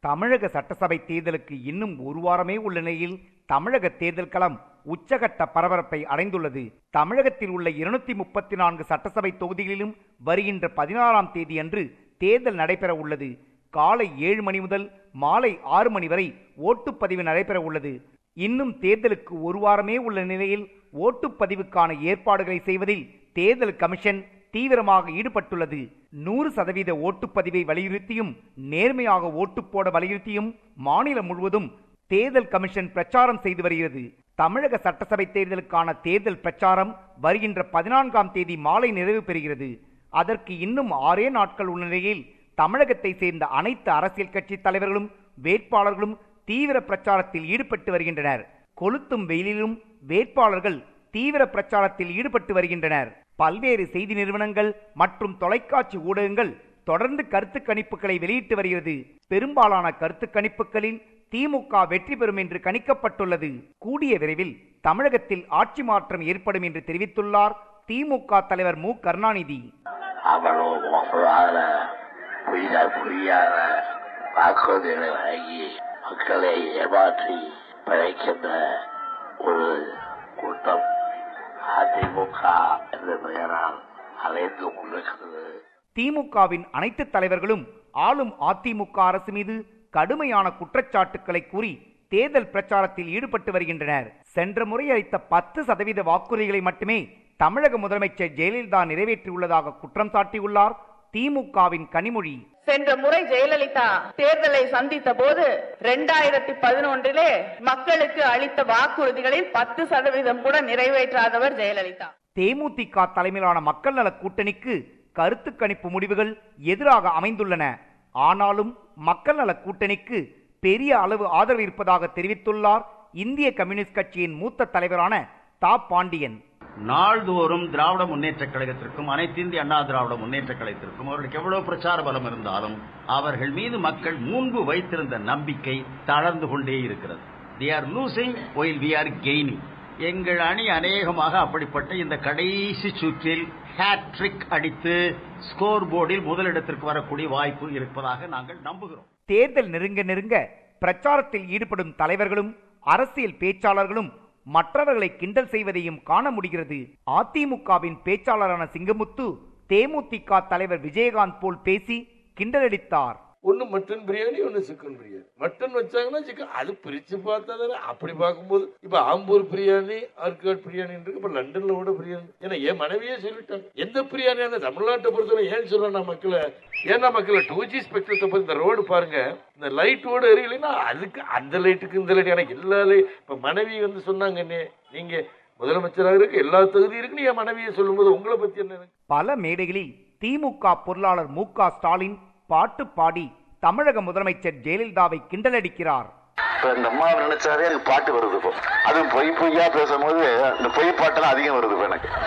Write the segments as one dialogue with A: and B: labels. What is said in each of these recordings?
A: தமிழக சட்டசபை தேர்தலுக்கு இன்னும் ஒரு வாரமே உள்ள நிலையில் தமிழக தேர்தல் களம் உச்சகட்ட பரபரப்பை அடைந்துள்ளது தமிழகத்தில் உள்ள இருநூத்தி முப்பத்தி நான்கு சட்டசபை தொகுதிகளிலும் வருகின்ற பதினாறாம் தேதி அன்று தேர்தல் நடைபெற உள்ளது காலை ஏழு மணி முதல் மாலை ஆறு மணி வரை ஓட்டுப்பதிவு நடைபெற உள்ளது இன்னும் தேர்தலுக்கு ஒரு வாரமே உள்ள நிலையில் ஓட்டுப்பதிவுக்கான ஏற்பாடுகளை செய்வதில் தேர்தல் கமிஷன் தீவிரமாக ஈடுபட்டுள்ளது நூறு சதவீத ஓட்டுப்பதிவை வலியுறுத்தியும் நேர்மையாக ஓட்டு போட வலியுறுத்தியும் மாநிலம் முழுவதும் தேர்தல் கமிஷன் பிரச்சாரம் செய்து வருகிறது தமிழக சட்டசபை தேர்தலுக்கான தேர்தல் பிரச்சாரம் வருகின்ற பதினான்காம் தேதி மாலை நிறைவு பெறுகிறது அதற்கு இன்னும் ஆறே நாட்கள் உள்ள நிலையில் தமிழகத்தை சேர்ந்த அனைத்து அரசியல் கட்சி தலைவர்களும் வேட்பாளர்களும் தீவிர பிரச்சாரத்தில் ஈடுபட்டு வருகின்றனர் கொளுத்தும் வெயிலிலும் வேட்பாளர்கள் தீவிர பிரச்சாரத்தில் ஈடுபட்டு வருகின்றனர் பல்வேறு செய்தி நிறுவனங்கள் மற்றும் தொலைக்காட்சி ஊடகங்கள் தொடர்ந்து கருத்து கணிப்புகளை வெளியிட்டு வருகிறது பெரும்பாலான கருத்து கணிப்புகளில் திமுக வெற்றி பெறும் என்று கணிக்கப்பட்டுள்ளது கூடிய விரைவில் தமிழகத்தில் ஆட்சி மாற்றம் ஏற்படும் என்று தெரிவித்துள்ளார் திமுக தலைவர் மு கருணாநிதி
B: அவ்வளவு மோசமான பொய்யா புரியாத வாக்குறுதிகளை வழங்கி மக்களை ஏமாற்றி பிழைக்கின்ற ஒரு கூட்டம் அதிமுக என்ற பெயரால் அலைந்து கொண்டிருக்கிறது
A: திமுகவின் அனைத்து தலைவர்களும் ஆளும் அதிமுக அரசு மீது கடுமையான குற்றச்சாட்டுக்களை கூறி தேர்தல் பிரச்சாரத்தில் ஈடுபட்டு வருகின்றனர் சென்ற முறை அளித்த பத்து சதவீத வாக்குறுதிகளை மட்டுமே தமிழக முதலமைச்சர் ஜெயலலிதா நிறைவேற்றியுள்ளதாக குற்றம் சாட்டியுள்ளார் திமுகவின் கனிமொழி
C: சென்ற முறை ஜெயலலிதா தேர்தலை சந்தித்த போது இரண்டாயிரத்தி பதினொன்றிலே மக்களுக்கு அளித்த வாக்குறுதிகளில் பத்து சதவீதம் கூட நிறைவேற்றாதவர் ஜெயலலிதா
A: தேமுதிக தலைமையிலான மக்கள் நல கூட்டணிக்கு கருத்து கணிப்பு முடிவுகள் எதிராக அமைந்துள்ளன ஆனாலும் மக்கள் நல கூட்டணிக்கு பெரிய அளவு ஆதரவு இருப்பதாக தெரிவித்துள்ளார் இந்திய கம்யூனிஸ்ட் கட்சியின் மூத்த தலைவரான தா பாண்டியன்
D: நாள்தோறும் திராவிட முன்னேற்றக் கழகத்திற்கும் அனைத்து இந்திய அண்ணா திராவிட முன்னேற்றக் கழகத்திற்கும் அவர்களுக்கு எவ்வளவு பிரச்சார பலம் இருந்தாலும் அவர்கள் மீது மக்கள் முன்பு வைத்திருந்த நம்பிக்கை தளர்ந்து கொண்டே இருக்கிறது they are losing while we are gaining எங்கள் அணி அநேகமாக அப்படிப்பட்ட இந்த கடைசி சுற்றில் ஹேட்ரிக் அடித்து ஸ்கோர் போர்டில் முதலிடத்திற்கு வரக்கூடிய வாய்ப்பு இருப்பதாக நாங்கள் நம்புகிறோம்
A: தேர்தல் நெருங்க நெருங்க பிரச்சாரத்தில் ஈடுபடும் தலைவர்களும் அரசியல் பேச்சாளர்களும் மற்றவர்களை கிண்டல் செய்வதையும் காண முடிகிறது அதிமுகவின் பேச்சாளரான சிங்கமுத்து தேமுதிக தலைவர் விஜயகாந்த் போல் பேசி கிண்டலடித்தார்
E: ஒன்னு மட்டன் பிரியாணி ஒன்னு சிக்கன் பிரியாணி மட்டன் வச்சாங்கன்னா சிக்கன் அது பிரிச்சு பார்த்தா தானே அப்படி பார்க்கும்போது இப்ப ஆம்பூர் பிரியாணி ஆர்காட் பிரியாணி இருக்கு இப்ப லண்டன்ல கூட பிரியாணி ஏன்னா என் மனைவியே சொல்லிட்டாங்க எந்த பிரியாணியான தமிழ்நாட்டை பொறுத்தவரை ஏன் சொல்றேன் நான் மக்களை ஏன்னா மக்களை டூ ஜி ஸ்பெக்ட்ரத்தை பத்தி இந்த ரோடு பாருங்க இந்த லைட்டோட எரியலைன்னா அதுக்கு அந்த லைட்டுக்கு இந்த லைட் எனக்கு எல்லா light- இப்ப மனைவி வந்து சொன்னாங்க "நே- நீங்க முதலமைச்சராக இருக்கு எல்லா தகுதி இருக்குன்னு என் மனைவியை சொல்லும்போது உங்களை பத்தி என்ன எனக்கு
A: பல மேடைகளில் திமுக பொருளாளர் மு க ஸ்டாலின் பாட்டு பாடி தமிழக முதலமைச்சர் ஜெயலலிதாவை கிண்டலடிக்கிறார்
B: இப்ப இந்த அம்மா நினைச்சாவே எனக்கு பாட்டு வருது இப்போ அதுவும் பொய் பொய்யா பேசும்போது இந்த பொய் பாட்டெல்லாம் அதிகம் வருது இப்போ எனக்கு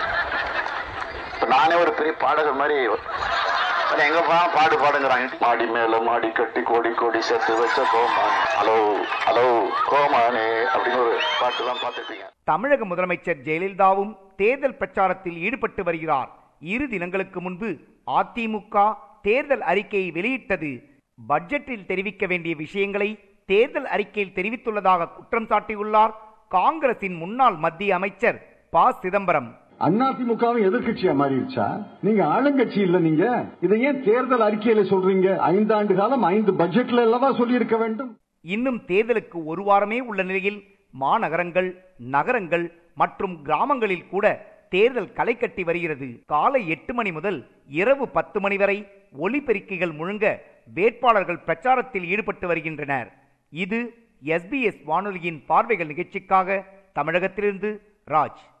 B: இப்ப நானே ஒரு பெரிய பாடகர் மாதிரி ஆனா எங்க பா பாடு பாடுங்கிறாங்க மாடி மேல மாடி கட்டி கோடி கோடி சேர்த்து வச்ச கோமான் ஹலோ ஹலோ கோமானே அப்படின்னு ஒரு பாட்டு தான் பார்த்துட்டீங்க
A: தமிழக முதலமைச்சர் ஜெயலலிதாவும் தேர்தல் பிரச்சாரத்தில் ஈடுபட்டு வருகிறார் இரு தினங்களுக்கு முன்பு அதிமுக தேர்தல் அறிக்கையை வெளியிட்டது பட்ஜெட்டில் தெரிவிக்க வேண்டிய விஷயங்களை தேர்தல் அறிக்கையில் தெரிவித்துள்ளதாக குற்றம் சாட்டியுள்ளார் காங்கிரசின் முன்னாள் மத்திய அமைச்சர் ப சிதம்பரம்
F: அதிமுகவும் எதிர்க்கட்சியா மாறிடுச்சா நீங்க ஆளுங்கட்சி இல்ல நீங்க இதை ஏன் தேர்தல் அறிக்கையில சொல்றீங்க ஐந்தாண்டு காலம் ஐந்து பட்ஜெட்ல அல்லவா சொல்லியிருக்க வேண்டும்
A: இன்னும் தேர்தலுக்கு ஒரு வாரமே உள்ள நிலையில் மாநகரங்கள் நகரங்கள் மற்றும் கிராமங்களில் கூட தேர்தல் களை கட்டி வருகிறது காலை எட்டு மணி முதல் இரவு பத்து மணி வரை ஒலிபெருக்கிகள் முழுங்க வேட்பாளர்கள் பிரச்சாரத்தில் ஈடுபட்டு வருகின்றனர் இது எஸ்பிஎஸ் வானொலியின் பார்வைகள் நிகழ்ச்சிக்காக தமிழகத்திலிருந்து ராஜ்